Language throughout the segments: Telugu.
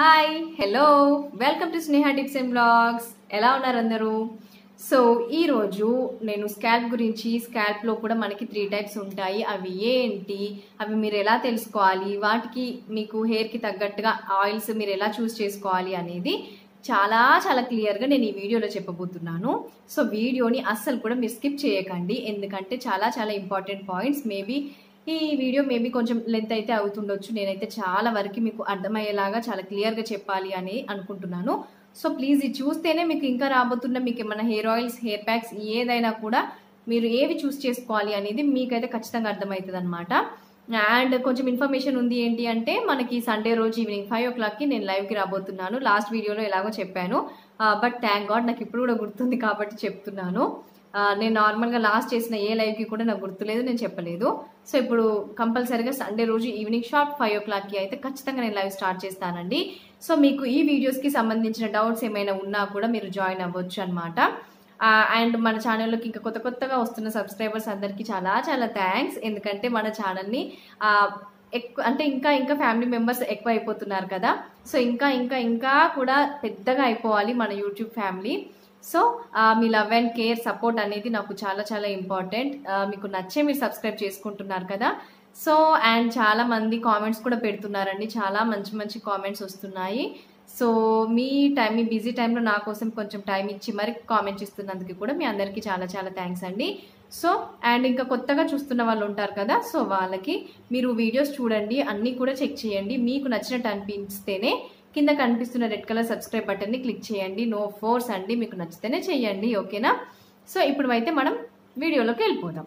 hi hello welcome to Sneha tips and blogs ఎలా ఉన్నారు అందరూ సో ఈరోజు నేను స్కాల్ప్ గురించి స్కాల్ప్లో కూడా మనకి త్రీ టైప్స్ ఉంటాయి అవి ఏంటి అవి మీరు ఎలా తెలుసుకోవాలి వాటికి మీకు హెయిర్కి తగ్గట్టుగా ఆయిల్స్ మీరు ఎలా చూస్ చేసుకోవాలి అనేది చాలా చాలా క్లియర్గా నేను ఈ వీడియోలో చెప్పబోతున్నాను సో వీడియోని అస్సలు కూడా మీరు స్కిప్ చేయకండి ఎందుకంటే చాలా చాలా ఇంపార్టెంట్ పాయింట్స్ మేబీ ఈ వీడియో మేబీ కొంచెం లెంత్ అయితే అవుతుండొచ్చు నేనైతే చాలా వరకు మీకు అర్థమయ్యేలాగా చాలా క్లియర్గా చెప్పాలి అని అనుకుంటున్నాను సో ప్లీజ్ ఇది చూస్తేనే మీకు ఇంకా రాబోతున్న మీకు ఏమైనా హెయిర్ ఆయిల్స్ హెయిర్ ప్యాక్స్ ఏదైనా కూడా మీరు ఏవి చూస్ చేసుకోవాలి అనేది మీకైతే ఖచ్చితంగా అర్థమవుతుంది అనమాట అండ్ కొంచెం ఇన్ఫర్మేషన్ ఉంది ఏంటి అంటే మనకి సండే రోజు ఈవినింగ్ ఫైవ్ ఓ క్లాక్కి నేను లైవ్కి రాబోతున్నాను లాస్ట్ వీడియోలో ఎలాగో చెప్పాను బట్ థ్యాంక్ గాడ్ నాకు ఇప్పుడు కూడా గుర్తుంది కాబట్టి చెప్తున్నాను ఆ, నేను నార్మల్గా లాస్ట్ చేసిన ఏ లైవ్కి కూడా నాకు గుర్తులేదు నేను చెప్పలేదు సో ఇప్పుడు కంపల్సరీగా సండే రోజు ఈవినింగ్ షార్ప్ ఫైవ్ ఓ క్లాక్కి అయితే ఖచ్చితంగా నేను లైవ్ స్టార్ట్ చేస్తానండి సో మీకు ఈ వీడియోస్కి సంబంధించిన డౌట్స్ ఏమైనా ఉన్నా కూడా మీరు జాయిన్ అవ్వచ్చు అనమాట అండ్ మన ఛానల్లోకి ఇంకా కొత్త కొత్తగా వస్తున్న సబ్స్క్రైబర్స్ అందరికీ చాలా చాలా థ్యాంక్స్ ఎందుకంటే మన ఛానల్ని ఎక్కువ అంటే ఇంకా ఇంకా ఫ్యామిలీ మెంబర్స్ ఎక్కువ అయిపోతున్నారు కదా సో ఇంకా ఇంకా ఇంకా కూడా పెద్దగా అయిపోవాలి మన యూట్యూబ్ ఫ్యామిలీ సో ఆ, మీ లవ్ అండ్ కేర్ సపోర్ట్ అనేది నాకు చాలా చాలా ఇంపార్టెంట్ ఆ, మీకు నచ్చే మీరు సబ్స్క్రైబ్ చేసుకుంటున్నారు కదా సో అండ్ చాలా మంది కామెంట్స్ కూడా పెడుతున్నారండి చాలా మంచి మంచి కామెంట్స్ వస్తున్నాయి సో మీ టైం మీ బిజీ టైంలో నా కోసం కొంచెం టైం ఇచ్చి మరి కామెంట్స్ ఇస్తున్నందుకు కూడా మీ అందరికీ చాలా చాలా థ్యాంక్స్ అండి సో అండ్ ఇంకా కొత్తగా చూస్తున్న వాళ్ళు ఉంటారు కదా సో వాళ్ళకి మీరు వీడియోస్ చూడండి అన్నీ కూడా చెక్ చేయండి మీకు నచ్చినట్టు అనిపిస్తేనే కింద కనిపిస్తున్న రెడ్ కలర్ సబ్స్క్రైబ్ బటన్ని క్లిక్ చేయండి నో ఫోర్స్ అండి మీకు నచ్చితేనే చేయండి ఓకేనా సో ఇప్పుడు అయితే మనం వీడియోలోకి వెళ్ళిపోదాం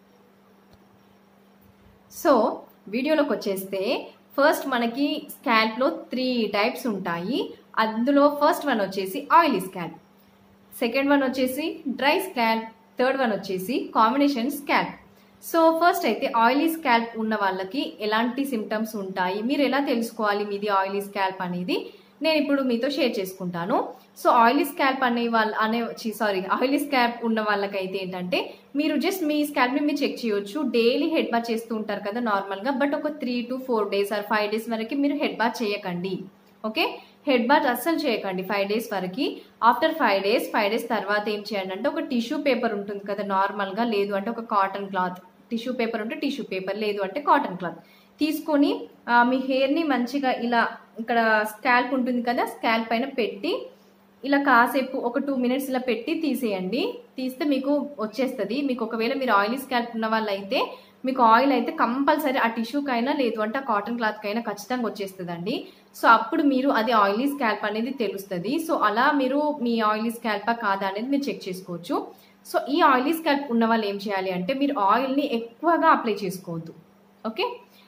సో వీడియోలోకి వచ్చేస్తే ఫస్ట్ మనకి స్కాల్ప్లో త్రీ టైప్స్ ఉంటాయి అందులో ఫస్ట్ వన్ వచ్చేసి ఆయిలీ స్కాల్ప్ సెకండ్ వన్ వచ్చేసి డ్రై స్కాల్ప్ థర్డ్ వన్ వచ్చేసి కాంబినేషన్ స్కాల్ప్ సో ఫస్ట్ అయితే ఆయిలీ స్కాల్ప్ ఉన్న వాళ్ళకి ఎలాంటి సిమ్టమ్స్ ఉంటాయి మీరు ఎలా తెలుసుకోవాలి మీది ఆయిలీ స్కాల్ప్ అనేది నేను ఇప్పుడు మీతో షేర్ చేసుకుంటాను సో ఆయిలీ స్కాల్ప్ అనే వాళ్ళ అనే సారీ ఆయిలీ స్కాల్ప్ ఉన్న వాళ్ళకైతే ఏంటంటే మీరు జస్ట్ మీ స్కాల్ప్ని మీరు చెక్ చేయొచ్చు డైలీ హెడ్ బాత్ చేస్తూ ఉంటారు కదా నార్మల్గా బట్ ఒక three to four days or five days వరకు మీరు హెడ్ బాత్ చేయకండి ఓకే హెడ్ బాత్ అస్సలు చేయకండి ఫైవ్ డేస్ వరకు after five days five days తర్వాత ఏం చేయండి అంటే ఒక టిష్యూ పేపర్ ఉంటుంది కదా నార్మల్గా లేదు అంటే ఒక కాటన్ క్లాత్ టిష్యూ పేపర్ ఉంటే టిష్యూ పేపర్ లేదు అంటే కాటన్ క్లాత్ తీసుకొని ఆ, మీ హెయిర్ని మంచిగా ఇలా ఇక్కడ స్కాల్ప్ ఉంటుంది కదా స్కాల్ప్ పైన పెట్టి ఇలా కాసేపు ఒక టూ మినిట్స్ ఇలా పెట్టి తీసేయండి తీస్తే మీకు వచ్చేస్తుంది మీకు ఒకవేళ మీరు ఆయిలీ స్కాల్ప్ ఉన్న వాళ్ళు అయితే మీకు ఆయిల్ అయితే కంపల్సరీ ఆ టిష్యూకైనా లేదు అంటే ఆ కాటన్ క్లాత్కైనా ఖచ్చితంగా వచ్చేస్తుందండి సో అప్పుడు మీరు అది ఆయిలీ స్కాల్ప్ అనేది తెలుస్తుంది సో అలా మీరు మీ ఆయిలీ స్కాల్పా కాదా అనేది మీరు చెక్ చేసుకోవచ్చు సో ఈ ఆయిలీ స్కాల్ప్ ఉన్న వాళ్ళు ఏం చేయాలి అంటే మీరు ఆయిల్ని ఎక్కువగా అప్లై చేసుకోవద్దు ఓకే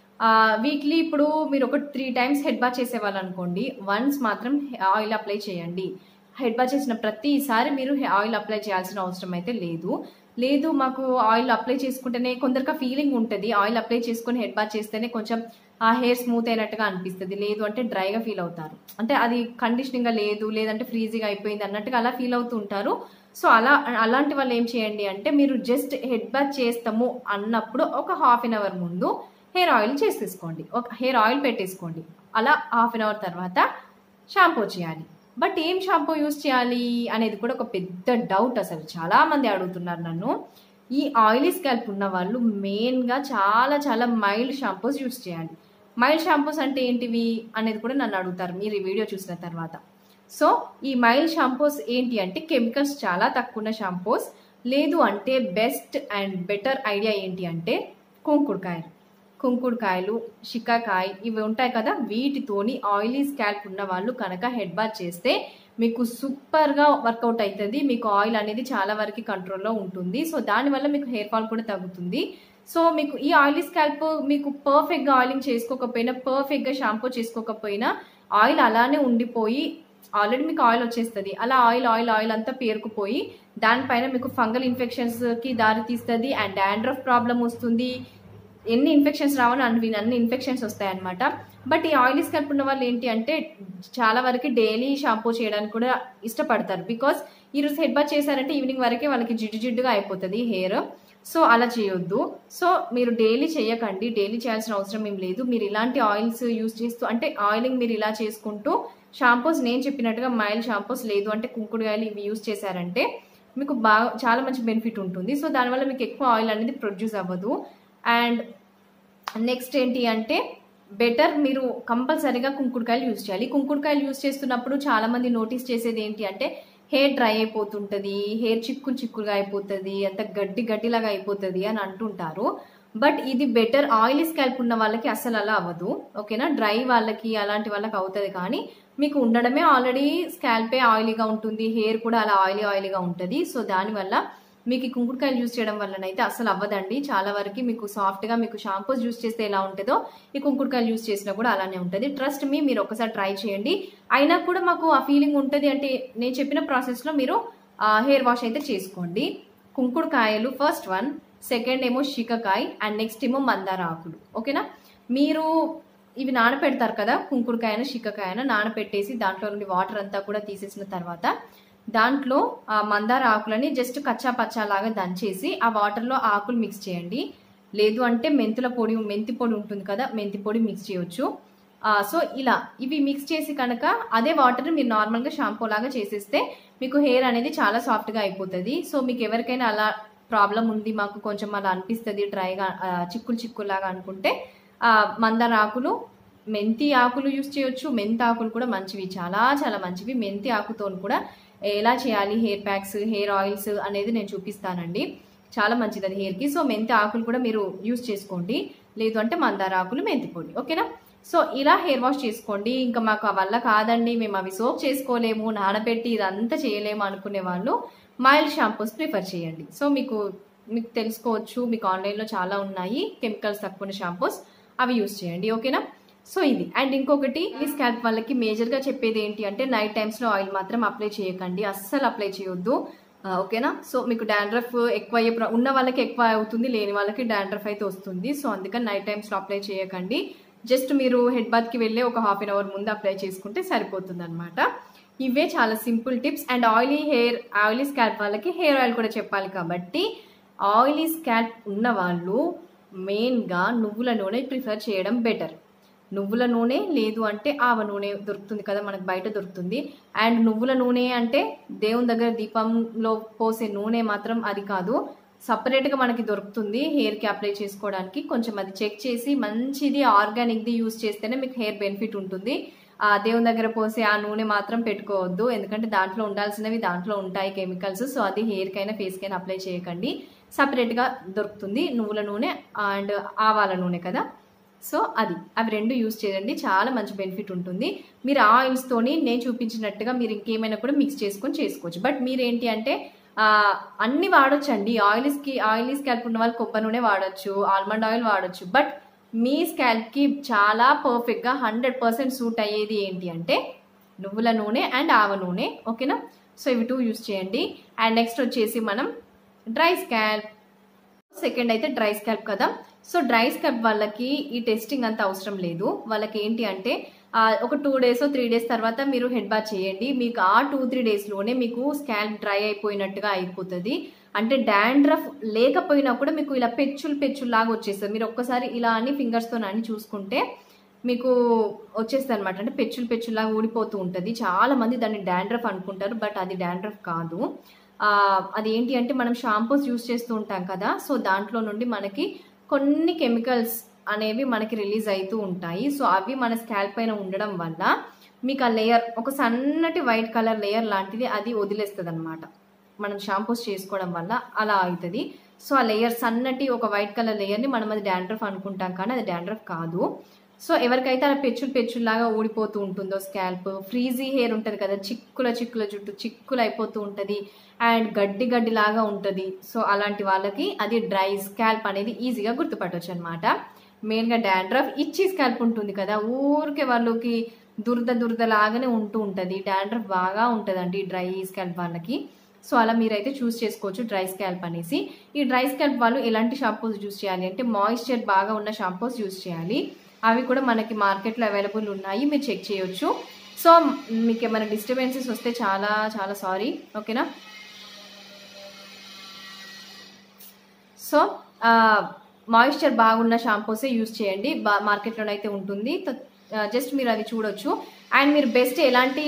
వీక్లీ ఇప్పుడు మీరు ఒక త్రీ టైమ్స్ హెడ్ బాత్ చేసేవాళ్ళు అనుకోండి వన్స్ మాత్రం ఆయిల్ అప్లై చేయండి హెడ్ బాత్ చేసిన ప్రతిసారి మీరు ఆయిల్ అప్లై చేయాల్సిన అవసరం అయితే లేదు లేదు మాకు ఆయిల్ అప్లై చేసుకుంటేనే కొందరికి ఫీలింగ్ ఉంటుంది ఆయిల్ అప్లై చేసుకొని హెడ్ బాత్ చేస్తేనే కొంచెం ఆ హెయిర్ స్మూత్ అయినట్టుగా అనిపిస్తుంది లేదు అంటే డ్రైగా ఫీల్ అవుతారు అంటే అది కండిషనింగ్గా లేదు లేదంటే ఫ్రీజీగా అయిపోయింది అన్నట్టుగా అలా ఫీల్ అవుతూ ఉంటారు సో అలా అలాంటి వాళ్ళు ఏం చేయండి అంటే మీరు జస్ట్ హెడ్ బాత్ చేస్తాము అన్నప్పుడు ఒక హాఫ్ అన్ అవర్ ముందు హెయిర్ ఆయిల్ చేసేసుకోండి ఒక హెయిర్ ఆయిల్ పెట్టేసుకోండి అలా హాఫ్ అన్ అవర్ తర్వాత షాంపూ చేయాలి బట్ ఏం షాంపూ యూస్ చేయాలి అనేది కూడా ఒక పెద్ద డౌట్ అసలు చాలా మంది అడుగుతున్నారు నన్ను ఈ ఆయిలీ స్కాల్ప్ ఉన్న వాళ్ళు మెయిన్గా చాలా చాలా మైల్డ్ షాంపూస్ యూస్ చేయాలి మైల్డ్ షాంపూస్ అంటే ఏంటివి అనేది కూడా నన్ను అడుగుతారు మీరు ఈ వీడియో చూసిన తర్వాత సో ఈ మైల్డ్ షాంపూస్ ఏంటి అంటే కెమికల్స్ చాలా తక్కువ ఉన్న షాంపూస్ లేదు అంటే బెస్ట్ అండ్ బెటర్ ఐడియా ఏంటి అంటే కుంకుడుకాయలు కుంకుడుకాయలు షికాకాయ ఇవి ఉంటాయి కదా వీటితోని ఆయిలీ స్కాల్ప్ ఉన్న వాళ్ళు కనుక హెడ్ బాత్ చేస్తే మీకు సూపర్గా వర్కౌట్ అవుతుంది మీకు ఆయిల్ అనేది చాలా వరకు కంట్రోల్లో ఉంటుంది సో దానివల్ల మీకు హెయిర్ ఫాల్ కూడా తగ్గుతుంది సో మీకు ఈ ఆయిలీ స్కాల్ప్ మీకు పర్ఫెక్ట్గా ఆయిలింగ్ చేసుకోకపోయినా పర్ఫెక్ట్గా షాంపూ చేసుకోకపోయినా ఆయిల్ అలానే ఉండిపోయి ఆల్రెడీ మీకు ఆయిల్ వచ్చేస్తుంది అలా ఆయిల్ ఆయిల్ ఆయిల్ అంతా పేరుకుపోయి దానిపైన మీకు ఫంగల్ ఇన్ఫెక్షన్స్కి దారి తీస్తుంది అండ్ డాండ్రఫ్ ప్రాబ్లం వస్తుంది ఎన్ని ఇన్ఫెక్షన్స్ రావని అన్ని అన్ని ఇన్ఫెక్షన్స్ వస్తాయన్నమాట బట్ ఈ ఆయిలీ స్కాల్ప్ ఉన్న వాళ్ళు ఏంటి అంటే చాలా వరకు డైలీ షాంపూ చేయడానికి కూడా ఇష్టపడతారు బికాస్ ఈరోజు హెడ్ బాత్ చేశారంటే ఈవినింగ్ వరకే వాళ్ళకి జిడ్డు జిడ్డుగా అయిపోతుంది హెయిర్ సో అలా చేయొద్దు సో మీరు డైలీ చేయకండి డైలీ చేయాల్సిన అవసరం ఏం లేదు మీరు ఇలాంటి ఆయిల్స్ యూస్ చేస్తూ అంటే ఆయిలింగ్ మీరు ఇలా చేసుకుంటూ షాంపూస్ నేను చెప్పినట్టుగా మైల్డ్ షాంపూస్ లేదు అంటే కుంకుడుగాయలు ఇవి యూస్ చేశారంటే మీకు బాగా చాలా మంచి బెనిఫిట్ ఉంటుంది సో దానివల్ల మీకు ఎక్కువ ఆయిల్ అనేది ప్రొడ్యూస్ అవ్వదు అండ్ నెక్స్ట్ ఏంటి అంటే బెటర్ మీరు కంపల్సరీగా కుంకుడుకాయలు యూజ్ చేయాలి కుంకుడుకాయలు యూజ్ చేస్తున్నప్పుడు చాలా మంది నోటీస్ చేసేది ఏంటి అంటే హెయిర్ డ్రై అయిపోతుంటుంది హెయిర్ చిక్కులు చిక్కులుగా అయిపోతుంది అంత గడ్డి గడ్డిలాగా అయిపోతుంది అని అంటుంటారు బట్ ఇది బెటర్ ఆయిలీ స్కాల్ప్ ఉన్న వాళ్ళకి అసలు అలా అవ్వదు ఓకేనా డ్రై వాళ్ళకి అలాంటి వాళ్ళకి అవుతుంది కానీ మీకు ఉండడమే ఆల్రెడీ స్కాల్పే ఆయిలీగా ఉంటుంది హెయిర్ కూడా అలా ఆయిలీ ఆయిలీగా ఉంటుంది సో దానివల్ల మీకు ఈ కుంకుడుకాయలు యూజ్ చేయడం వల్లనైతే అసలు అవ్వదండి చాలా వరకు మీకు సాఫ్ట్గా మీకు షాంపూస్ యూజ్ చేస్తే ఎలా ఉంటుందో ఈ కుంకుడుకాయలు యూజ్ చేసినా కూడా అలానే ఉంటుంది ట్రస్ట్ మీ మీరు ఒకసారి ట్రై చేయండి అయినా కూడా మాకు ఆ ఫీలింగ్ ఉంటుంది అంటే నేను చెప్పిన ప్రాసెస్లో మీరు హెయిర్ వాష్ అయితే చేసుకోండి కుంకుడుకాయలు ఫస్ట్ వన్ సెకండ్ ఏమో షికకాయ అండ్ నెక్స్ట్ ఏమో మందార ఆకులు ఓకేనా మీరు ఇవి నానపెడతారు కదా కుంకుడుకాయన షికకాయన నానపెట్టేసి దాంట్లో నుండి వాటర్ అంతా కూడా తీసేసిన తర్వాత దాంట్లో ఆ మందార ఆకులని జస్ట్ కచ్చా పచ్చా లాగా దంచేసి ఆ వాటర్లో ఆకులు మిక్స్ చేయండి లేదు అంటే మెంతుల పొడి మెంతి పొడి ఉంటుంది కదా మెంతి పొడి మిక్స్ చేయొచ్చు సో ఇలా ఇవి మిక్స్ చేసి కనుక అదే వాటర్ మీరు నార్మల్గా షాంపూ లాగా చేసేస్తే మీకు హెయిర్ అనేది చాలా సాఫ్ట్గా అయిపోతుంది సో మీకు ఎవరికైనా అలా ప్రాబ్లం ఉంది మాకు కొంచెం అలా అనిపిస్తుంది డ్రైగా చిక్కులు చిక్కులాగా అనుకుంటే మందార ఆకులు మెంతి ఆకులు యూస్ చేయొచ్చు మెంతి ఆకులు కూడా మంచివి చాలా చాలా మంచివి మెంతి ఆకుతో కూడా ఎలా చేయాలి హెయిర్ ప్యాక్స్ హెయిర్ ఆయిల్స్ అనేది నేను చూపిస్తానండి చాలా మంచిది అది హెయిర్కి సో మెంతి ఆకులు కూడా మీరు యూస్ చేసుకోండి లేదు అంటే మందార ఆకులు మెంతి పొడి ఓకేనా సో ఇలా హెయిర్ వాష్ చేసుకోండి ఇంకా మాకు వల్ల కాదండి మేము అవి సోప్ చేసుకోలేము నానబెట్టి ఇదంతా చేయలేము అనుకునే వాళ్ళు మైల్డ్ షాంపూస్ ప్రిఫర్ చేయండి సో మీకు మీకు తెలుసుకోవచ్చు మీకు ఆన్లైన్లో చాలా ఉన్నాయి కెమికల్స్ తక్కువ షాంపూస్ అవి యూస్ చేయండి ఓకేనా సో ఇది అండ్ ఇంకొకటి ఈ స్కాల్ప్ వాళ్ళకి మేజర్గా చెప్పేది ఏంటి అంటే నైట్ టైమ్స్లో ఆయిల్ మాత్రం అప్లై చేయకండి అస్సలు అప్లై చేయొద్దు ఓకేనా సో మీకు డాండ్రఫ్ ఎక్కువ అయ్యే ఉన్న వాళ్ళకి ఎక్కువ అవుతుంది లేని వాళ్ళకి డాండ్రఫ్ అయితే వస్తుంది సో అందుకని నైట్ టైమ్స్లో అప్లై చేయకండి జస్ట్ మీరు హెడ్ బాత్కి వెళ్ళి ఒక హాఫ్ అన్ అవర్ ముందు అప్లై చేసుకుంటే సరిపోతుంది అనమాట ఇవే చాలా simple tips and oily hair oily scalp వాళ్ళకి హెయిర్ ఆయిల్ కూడా చెప్పాలి కాబట్టి ఆయిలీ స్కాల్ప్ ఉన్న వాళ్ళు మెయిన్గా నువ్వుల నూనె ప్రిఫర్ చేయడం బెటర్ నువ్వుల నూనె లేదు అంటే ఆవ నూనె దొరుకుతుంది కదా మనకు బయట దొరుకుతుంది అండ్ నువ్వుల నూనె అంటే దేవుని దగ్గర దీపంలో పోసే నూనె మాత్రం అది కాదు సపరేట్గా మనకి దొరుకుతుంది హెయిర్కి అప్లై చేసుకోవడానికి కొంచెం అది చెక్ చేసి మంచిది ఆర్గానిక్ది యూస్ చేస్తేనే మీకు హెయిర్ బెనిఫిట్ ఉంటుంది ఆ దేవుని దగ్గర పోసే ఆ నూనె మాత్రం పెట్టుకోవద్దు ఎందుకంటే దాంట్లో ఉండాల్సినవి దాంట్లో ఉంటాయి కెమికల్స్ సో అది హెయిర్కైనా ఫేస్కైనా అప్లై చేయకండి సపరేట్గా దొరుకుతుంది నువ్వుల నూనె అండ్ ఆవాల నూనె కదా సో అది అవి రెండు యూస్ చేయండి చాలా మంచి బెనిఫిట్ ఉంటుంది మీరు ఆ ఆయిల్స్తోని నేను చూపించినట్టుగా మీరు ఇంకేమైనా కూడా మిక్స్ చేసుకొని చేసుకోవచ్చు బట్ మీరేంటి అంటే అన్ని వాడొచ్చండి ఆయిల్స్కి ఆయిలీ స్కాల్ప్ ఉన్న వాళ్ళు కొబ్బరి నూనె వాడచ్చు ఆల్మండ్ ఆయిల్ వాడచ్చు బట్ మీ స్కాల్ప్కి చాలా పర్ఫెక్ట్గా హండ్రెడ్ పర్సెంట్ సూట్ అయ్యేది ఏంటి అంటే నువ్వుల నూనె అండ్ ఆవ నూనె ఓకేనా సో ఇవి టూ యూస్ చేయండి అండ్ నెక్స్ట్ వచ్చేసి మనం డ్రై స్కాల్ప్ సెకండ్ అయితే డ్రై స్కాల్ప్ కదా సో డ్రై స్కాల్ప్ వాళ్ళకి ఈ టెస్టింగ్ అంత అవసరం లేదు వాళ్ళకి ఏంటి అంటే ఒక టూ డేస్ త్రీ డేస్ తర్వాత మీరు హెడ్ బాత్ చేయండి మీకు ఆ టూ త్రీ డేస్లోనే మీకు స్కాల్ప్ డ్రై అయిపోయినట్టుగా అయిపోతుంది అంటే డాండ్రఫ్ లేకపోయినా కూడా మీకు ఇలా పెచ్చులు పెచ్చులు లాగా వచ్చేస్తుంది మీరు ఒక్కసారి ఇలా అని ఫింగర్స్తో అని చూసుకుంటే మీకు వచ్చేస్తుంది అనమాట అంటే పెచ్చులు పెచ్చులాగా ఊడిపోతూ ఉంటుంది చాలా మంది దాన్ని డాండ్రఫ్ అనుకుంటారు బట్ అది డాండ్రఫ్ కాదు అది ఏంటి అంటే మనం షాంపూస్ యూస్ చేస్తూ ఉంటాం కదా సో దాంట్లో నుండి మనకి కొన్ని కెమికల్స్ అనేవి మనకి రిలీజ్ అవుతూ ఉంటాయి సో అవి మన స్కాల్ప్ పైన ఉండడం వల్ల మీకు ఆ లేయర్ ఒక సన్నటి వైట్ కలర్ లేయర్ లాంటిది అది వదిలేస్తుంది అనమాట మనం షాంపూస్ చేసుకోవడం వల్ల అలా అవుతుంది సో ఆ లేయర్ సన్నటి ఒక వైట్ కలర్ లేయర్ని మనం అది డాండ్రఫ్ అనుకుంటాం కానీ అది డాండ్రఫ్ కాదు సో ఎవరికైతే అలా పెచ్చులు పెచ్చుల్లాగా ఊడిపోతూ ఉంటుందో స్కాల్ప్ ఫ్రీజీ హెయిర్ ఉంటుంది కదా చిక్కుల చిక్కుల జుట్టు చిక్కులు అయిపోతూ ఉంటుంది అండ్ గడ్డి గడ్డి లాగా ఉంటుంది సో అలాంటి వాళ్ళకి అది డ్రై స్కాల్ప్ అనేది ఈజీగా గుర్తుపట్టవచ్చు అనమాట మెయిన్గా డాండ్రఫ్ ఇచ్చి స్కాల్ప్ ఉంటుంది కదా ఊరికే వాళ్ళకి దురద దురద లాగానే ఉంటూ ఉంటుంది డాండ్రఫ్ బాగా ఉంటుందండి డ్రై స్కాల్ప్ వాళ్ళకి సో అలా మీరైతే చూస్ చేసుకోవచ్చు డ్రై స్కాల్ప్ అనేసి ఈ డ్రై స్కాల్ప్ వాళ్ళు ఎలాంటి షాంపూస్ యూస్ చేయాలి అంటే మాయిశ్చర్ బాగా ఉన్న షాంపూస్ యూస్ చేయాలి అవి కూడా మనకి మార్కెట్లో అవైలబుల్ ఉన్నాయి మీరు చెక్ చేయొచ్చు సో మీకు ఏమైనా డిస్టర్బెన్సెస్ వస్తే చాలా చాలా సారీ ఓకేనా సో మాయిశ్చర్ బాగున్న షాంపూసే యూస్ చేయండి బా మార్కెట్లోనైతే ఉంటుంది జస్ట్ మీరు అది చూడొచ్చు అండ్ మీరు బెస్ట్ ఎలాంటి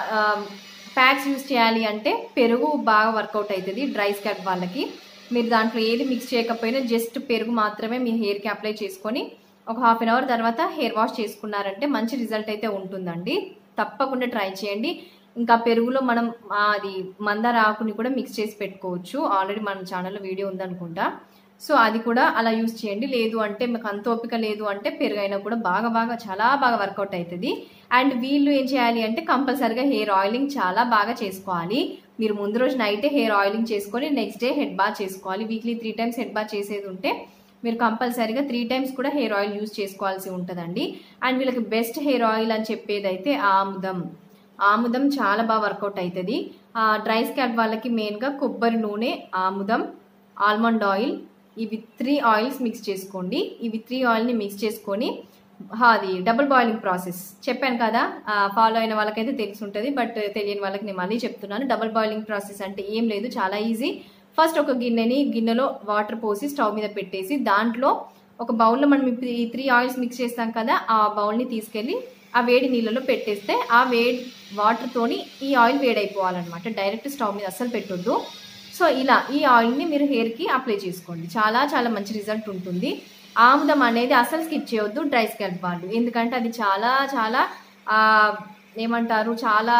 ప్యాక్స్ యూస్ చేయాలి అంటే పెరుగు బాగా వర్కౌట్ అవుతుంది డ్రై స్కాల్ప్ వాళ్ళకి మీరు దాంట్లో ఏది మిక్స్ చేయకపోయినా జస్ట్ పెరుగు మాత్రమే మీ హెయిర్కి అప్లై చేసుకొని ఒక హాఫ్ అన్ అవర్ తర్వాత హెయిర్ వాష్ చేసుకున్నారంటే మంచి రిజల్ట్ అయితే ఉంటుందండి తప్పకుండా ట్రై చేయండి ఇంకా పెరుగులో మనం ఆ, అది మందార ఆకుని కూడా మిక్స్ చేసి పెట్టుకోవచ్చు ఆల్రెడీ మన ఛానల్లో వీడియో ఉందనుకుంటా సో అది కూడా అలా యూస్ చేయండి లేదు అంటే మీకు అంత ఓపిక లేదు అంటే పెరుగైనా కూడా బాగా బాగా చాలా బాగా వర్కౌట్ అవుతుంది అండ్ వీళ్ళు ఏం చేయాలి అంటే కంపల్సరిగా హెయిర్ ఆయిలింగ్ చాలా బాగా చేసుకోవాలి మీరు ముందు రోజు నైటే హెయిర్ ఆయిలింగ్ చేసుకొని నెక్స్ట్ డే హెడ్ బాత్ చేసుకోవాలి weekly three times head bath చేసేది ఉంటే మీరు కంపల్సరీగా త్రీ టైమ్స్ కూడా హెయిర్ ఆయిల్ యూస్ చేసుకోవాల్సి ఉంటుందండి అండ్ వీళ్ళకి బెస్ట్ హెయిర్ ఆయిల్ అని చెప్పేది అయితే ఆముదం ఆముదం చాలా బాగా వర్కౌట్ అవుతుంది డ్రై స్కాల్ప్ వాళ్ళకి మెయిన్గా కొబ్బరి నూనె ఆముదం ఆల్మండ్ ఆయిల్ ఇవి త్రీ ఆయిల్స్ మిక్స్ చేసుకోండి ఇవి త్రీ ఆయిల్ని మిక్స్ చేసుకొని హా, అది డబుల్ బాయిలింగ్ ప్రాసెస్ చెప్పాను కదా ఫాలో అయిన వాళ్ళకైతే తెలిసి ఉంటుంది బట్ తెలియని వాళ్ళకి నేను మళ్ళీ చెప్తున్నాను డబుల్ బాయిలింగ్ ప్రాసెస్ అంటే ఏం లేదు చాలా ఈజీ ఫస్ట్ ఒక గిన్నెని గిన్నెలో వాటర్ పోసి స్టవ్ మీద పెట్టేసి దాంట్లో ఒక బౌల్లో మనం ఇప్పుడు ఈ త్రీ ఆయిల్స్ మిక్స్ చేస్తాం కదా ఆ బౌల్ని తీసుకెళ్ళి ఆ వేడి నీళ్ళలో పెట్టేస్తే ఆ వేడి వాటర్తోని ఈ ఆయిల్ వేడైపోవాలన్నమాట డైరెక్ట్ స్టవ్ మీద అస్సలు పెట్టొద్దు సో ఇలా ఈ ఆయిల్ని మీరు హెయిర్కి అప్లై చేసుకోండి చాలా చాలా మంచి రిజల్ట్ ఉంటుంది ఆముదం అనేది అసలు స్కిప్ చేయొద్దు డ్రై స్కాల్ప్ వాళ్ళు ఎందుకంటే అది చాలా చాలా ఆ, ఏమంటారు చాలా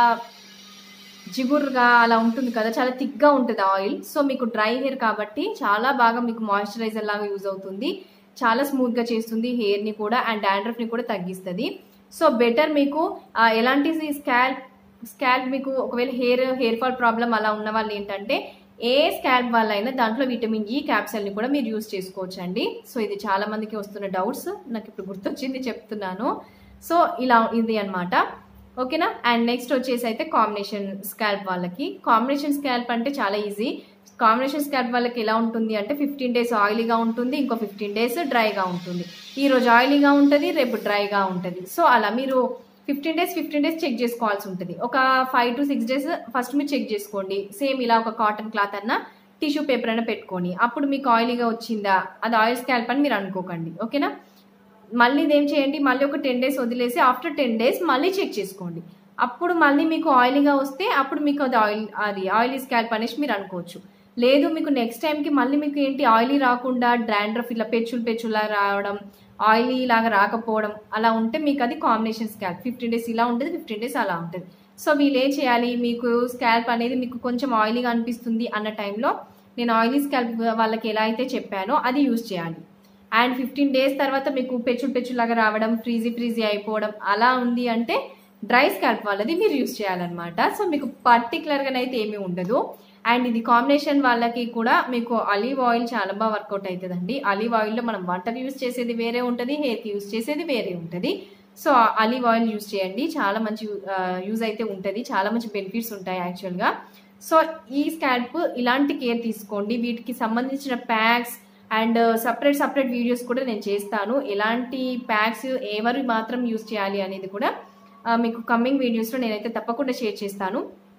జిగురుగా అలా ఉంటుంది కదా చాలా థిక్గా ఉంటుంది ఆయిల్ సో మీకు డ్రై హెయిర్ కాబట్టి చాలా బాగా మీకు మాయిశ్చరైజర్ లాగా యూజ్ అవుతుంది చాలా స్మూత్గా చేస్తుంది హెయిర్ని కూడా అండ్ డాండ్రఫ్ని కూడా తగ్గిస్తుంది సో బెటర్ మీకు ఆ, ఎలాంటి స్కాల్ప్ స్కాల్ప్ మీకు ఒకవేళ హెయిర్ హెయిర్ ఫాల్ ప్రాబ్లం అలా ఉన్న వాళ్ళు ఏంటంటే ఏ స్కాల్ప్ వాళ్ళైనా దాంట్లో విటమిన్ ఈ క్యాప్సల్ని కూడా మీరు యూస్ చేసుకోవచ్చు అండి సో ఇది చాలా మందికి వస్తున్న డౌట్స్ నాకు ఇప్పుడు గుర్తొచ్చింది చెప్తున్నాను సో ఇలా ఇది అన్నమాట ఓకేనా అండ్ నెక్స్ట్ వచ్చేసి అయితే కాంబినేషన్ స్కాల్ప్ వాళ్ళకి కాంబినేషన్ స్కాల్ప్ అంటే చాలా ఈజీ కాంబినేషన్ స్కాల్ప్ వాళ్ళకి ఎలా ఉంటుంది అంటే ఫిఫ్టీన్ డేస్ ఆయిలీగా ఉంటుంది ఇంకో ఫిఫ్టీన్ డేస్ డ్రైగా ఉంటుంది ఈ రోజు ఆయిలీగా ఉంటుంది రేపు డ్రైగా ఉంటుంది సో అలా మీరు fifteen days fifteen days check చేసుకోవాల్సి ఉంటుంది ఒక five to six days first మీరు చెక్ చేసుకోండి సేమ్ ఇలా ఒక కాటన్ క్లాత్ అన్న టిష్యూ పేపర్ అయినా పెట్టుకొని అప్పుడు మీకు ఆయిలీగా వచ్చిందా అది ఆయిల్ స్కాల్ప్ అని మీరు అనుకోకండి ఓకేనా మళ్ళీ ఇదేం చేయండి మళ్ళీ ఒక టెన్ డేస్ వదిలేసి ఆఫ్టర్ టెన్ డేస్ మళ్ళీ చెక్ చేసుకోండి అప్పుడు మళ్ళీ మీకు ఆయిలీగా వస్తే అప్పుడు మీకు అది ఆయిల్ అది ఆయిలీ స్కాల్ప్ అనేసి మీరు అనుకోవచ్చు లేదు మీకు నెక్స్ట్ టైంకి మళ్ళీ మీకు ఏంటి ఆయిలీ రాకుండా డ్రాండ్రఫ్ ఇలా పెచ్చులు పెచ్చులా రావడం ఆయిలీ లాగా రాకపోవడం అలా ఉంటే మీకు అది కాంబినేషన్ స్కాల్ప్ ఫిఫ్టీన్ డేస్ ఇలా ఉంటుంది ఫిఫ్టీన్ డేస్ అలా ఉంటుంది సో వీళ్ళు ఏం చేయాలి మీకు స్కాల్ప్ అనేది మీకు కొంచెం ఆయిలీగా అనిపిస్తుంది అన్న టైంలో నేను ఆయిలీ స్కాల్ప్ వాళ్ళకి ఎలా అయితే చెప్పానో అది యూజ్ చేయాలి అండ్ ఫిఫ్టీన్ డేస్ తర్వాత మీకు పెచ్చులు పెచ్చులాగా రావడం ఫ్రీజీ ఫ్రీజీ అయిపోవడం అలా ఉంది అంటే డ్రై స్కాల్ప్ వాళ్ళది మీరు యూస్ చేయాలన్నమాట సో మీకు పర్టికులర్గా అయితే ఏమీ ఉండదు అండ్ ఇది కాంబినేషన్ వాళ్ళకి కూడా మీకు అలీవ్ ఆయిల్ చాలా బాగా వర్కౌట్ అవుతుందండి అలీవ్ ఆయిల్లో మనం వంటకు యూస్ చేసేది వేరే ఉంటుంది హెయిర్కి యూస్ చేసేది వేరే ఉంటుంది సో అలీవ్ ఆయిల్ యూస్ చేయండి చాలా మంచి యూజ్ అయితే ఉంటుంది చాలా మంచి బెనిఫిట్స్ ఉంటాయి యాక్చువల్గా సో ఈ స్కాల్ప్ ఇలాంటి కేర్ తీసుకోండి వీటికి సంబంధించిన packs and separate separate videos కూడా నేను చేస్తాను ఎలాంటి ప్యాక్స్ ఎవరు మాత్రం యూస్ చేయాలి అనేది కూడా ఆ, మీకు కమింగ్ వీడియోస్లో నేనైతే తప్పకుండా షేర్ చేస్తాను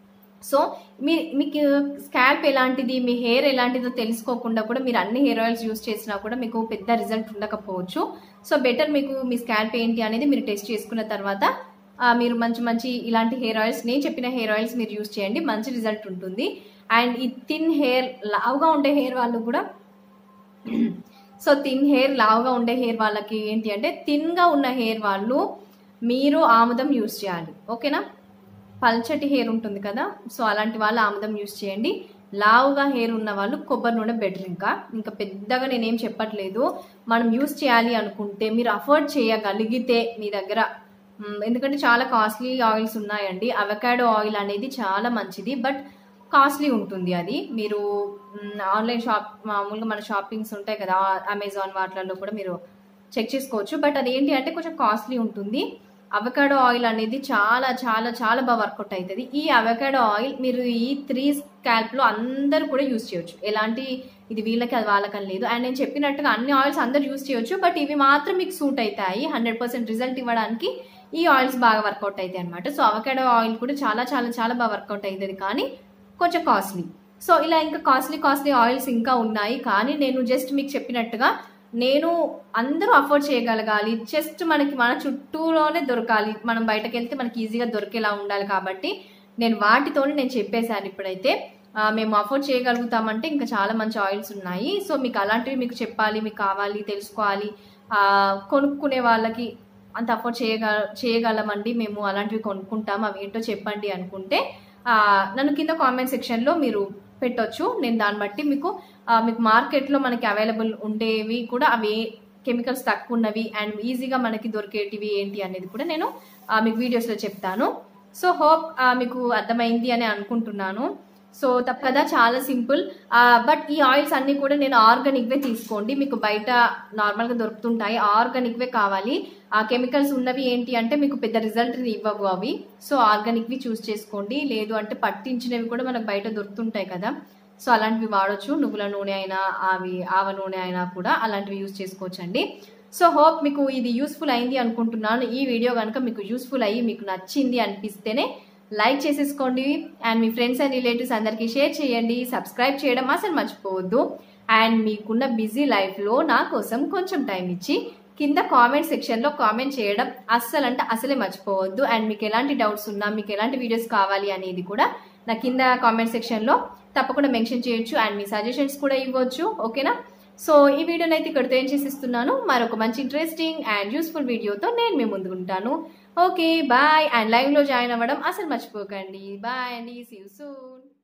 సో మీ మీకు స్కాల్ప్ ఎలాంటిది మీ హెయిర్ ఎలాంటిదో తెలుసుకోకుండా కూడా మీరు అన్ని హెయిర్ ఆయిల్స్ యూస్ చేసినా కూడా మీకు పెద్ద రిజల్ట్ ఉండకపోవచ్చు సో బెటర్ మీకు మీ స్కాల్ప్ ఏంటి అనేది మీరు టెస్ట్ చేసుకున్న తర్వాత ఆ, మీరు మంచి మంచి ఇలాంటి హెయిర్ ఆయిల్స్ నేను చెప్పిన హెయిర్ ఆయిల్స్ మీరు యూస్ చేయండి మంచి రిజల్ట్ ఉంటుంది అండ్ ఈ థిన్ హెయిర్ లావుగా ఉండే హెయిర్ వాళ్ళు కూడా సో థిన్ హెయిర్ లావుగా ఉండే హెయిర్ వాళ్ళకి ఏంటి అంటే థిన్గా ఉన్న హెయిర్ వాళ్ళు మీరు ఆముదం యూస్ చేయాలి ఓకేనా పల్చటి హెయిర్ ఉంటుంది కదా సో అలాంటి వాళ్ళు ఆముదం యూస్ చేయండి లావుగా హెయిర్ ఉన్న వాళ్ళు కొబ్బరి నూనె బెటర్ ఇంకా ఇంకా పెద్దగా నేనేం చెప్పట్లేదు మనం యూస్ చేయాలి అనుకుంటే మీరు అఫోర్డ్ చేయగలిగితే మీ దగ్గర మ్, ఎందుకంటే చాలా కాస్ట్లీ ఆయిల్స్ ఉన్నాయండి అవకాడో ఆయిల్ అనేది చాలా మంచిది బట్ కాస్ట్లీ ఉంటుంది అది మీరు ఆన్లైన్ షాప్ మామూలుగా మన షాపింగ్స్ ఉంటాయి కదా అమెజాన్ వాటిలలో కూడా మీరు చెక్ చేసుకోవచ్చు బట్ అది ఏంటి అంటే కొంచెం కాస్ట్లీ ఉంటుంది అవకాడో ఆయిల్ అనేది చాలా చాలా చాలా బాగా వర్కౌట్ అవుతుంది ఈ అవకాడో ఆయిల్ మీరు ఈ త్రీ స్కాల్ప్లో అందరూ కూడా యూస్ చేయొచ్చు ఎలాంటి ఇది వీళ్ళకి అది వాళ్ళకని లేదు అండ్ నేను చెప్పినట్టుగా అన్ని ఆయిల్స్ అందరు యూస్ చేయొచ్చు బట్ ఇవి మాత్రం మీకు సూట్ అవుతాయి హండ్రెడ్ పర్సెంట్ రిజల్ట్ ఇవ్వడానికి ఈ ఆయిల్స్ బాగా వర్కౌట్ అవుతాయి అనమాట సో అవకాడో ఆయిల్ కూడా చాలా చాలా చాలా బాగా వర్కౌట్ అవుతుంది కానీ కొంచెం కాస్ట్లీ సో ఇలా ఇంకా కాస్ట్లీ కాస్ట్లీ ఆయిల్స్ ఇంకా ఉన్నాయి కానీ నేను జస్ట్ మీకు చెప్పినట్టుగా నేను అందరూ అఫోర్డ్ చేయగలగాలి జస్ట్ మనకి మన చుట్టూలోనే దొరకాలి మనం బయటకు వెళ్తే మనకి ఈజీగా దొరికేలా ఉండాలి కాబట్టి నేను వాటితోనే నేను చెప్పేశాను ఇప్పుడైతే ఆ, మేము అఫోర్డ్ చేయగలుగుతామంటే ఇంకా చాలా మంచి ఆయిల్స్ ఉన్నాయి సో మీకు అలాంటివి మీకు చెప్పాలి మీకు కావాలి తెలుసుకోవాలి ఆ, కొనుక్కునే వాళ్ళకి అంత అఫోర్డ్ చేయగ చేయగలమండి మేము అలాంటివి కొనుక్కుంటాం అవి ఏంటో చెప్పండి అనుకుంటే ఆ, నన్ను కింద కామెంట్ సెక్షన్లో మీరు పెట్టొచ్చు నేను దాన్ని బట్టి మీకు ఆ, మీకు మార్కెట్లో మనకి అవైలబుల్ ఉండేవి కూడా అవి కెమికల్స్ తక్కువ ఉన్నవి అండ్ ఈజీగా మనకి దొరికేటివి ఏంటి అనేది కూడా నేను ఆ, మీకు వీడియోస్లో చెప్తాను సో హోప్ మీకు అర్థమైంది అని అనుకుంటున్నాను సో తప్ప కదా చాలా సింపుల్ బట్ ఈ ఆయిల్స్ అన్ని కూడా నేను ఆర్గానిక్వే తీసుకోండి మీకు బయట నార్మల్గా దొరుకుతుంటాయి ఆర్గానిక్వే కావాలి ఆ కెమికల్స్ ఉన్నవి ఏంటి అంటే మీకు పెద్ద రిజల్ట్ ఇవ్వవు అవి సో ఆర్గానిక్వి చూస్ చేసుకోండి లేదు అంటే పట్టించినవి కూడా మనకు బయట దొరుకుతుంటాయి కదా సో అలాంటివి వాడొచ్చు నువ్వుల నూనె అయినా అవి ఆవ నూనె అయినా కూడా అలాంటివి యూస్ చేసుకోవచ్చండి సో హోప్ మీకు ఇది యూస్ఫుల్ అయింది అనుకుంటున్నాను ఈ వీడియో కనుక మీకు యూస్ఫుల్ అయ్యి మీకు నచ్చింది అనిపిస్తేనే లైక్ చేసేసుకోండి అండ్ మీ ఫ్రెండ్స్ అండ్ రిలేటివ్స్ అందరికీ షేర్ చేయండి సబ్స్క్రైబ్ చేయడం అసలు మర్చిపోవద్దు అండ్ మీకున్న బిజీ లైఫ్లో నా కోసం కొంచెం టైం ఇచ్చి కింద కామెంట్ సెక్షన్లో కామెంట్ చేయడం అస్సలు అంటే అసలే మర్చిపోవద్దు అండ్ మీకు ఎలాంటి డౌట్స్ ఉన్నా మీకు ఎలాంటి వీడియోస్ కావాలి అనేది కూడా నా కింద కామెంట్ సెక్షన్లో తప్పకుండా మెన్షన్ చేయొచ్చు అండ్ మీ సజెషన్స్ కూడా ఇవ్వచ్చు ఓకేనా సో ఈ వీడియోని అయితే ఇక్కడితో ఏం చేసిస్తున్నాను మరొక మంచి ఇంట్రెస్టింగ్ అండ్ యూస్ఫుల్ వీడియోతో నేను మీ ముందు ఉంటాను ఓకే బాయ్ అండ్ లైవ్లో జాయిన్ అవ్వడం అసలు మర్చిపోకండి బాయ్ అండి సీ యూ సూన్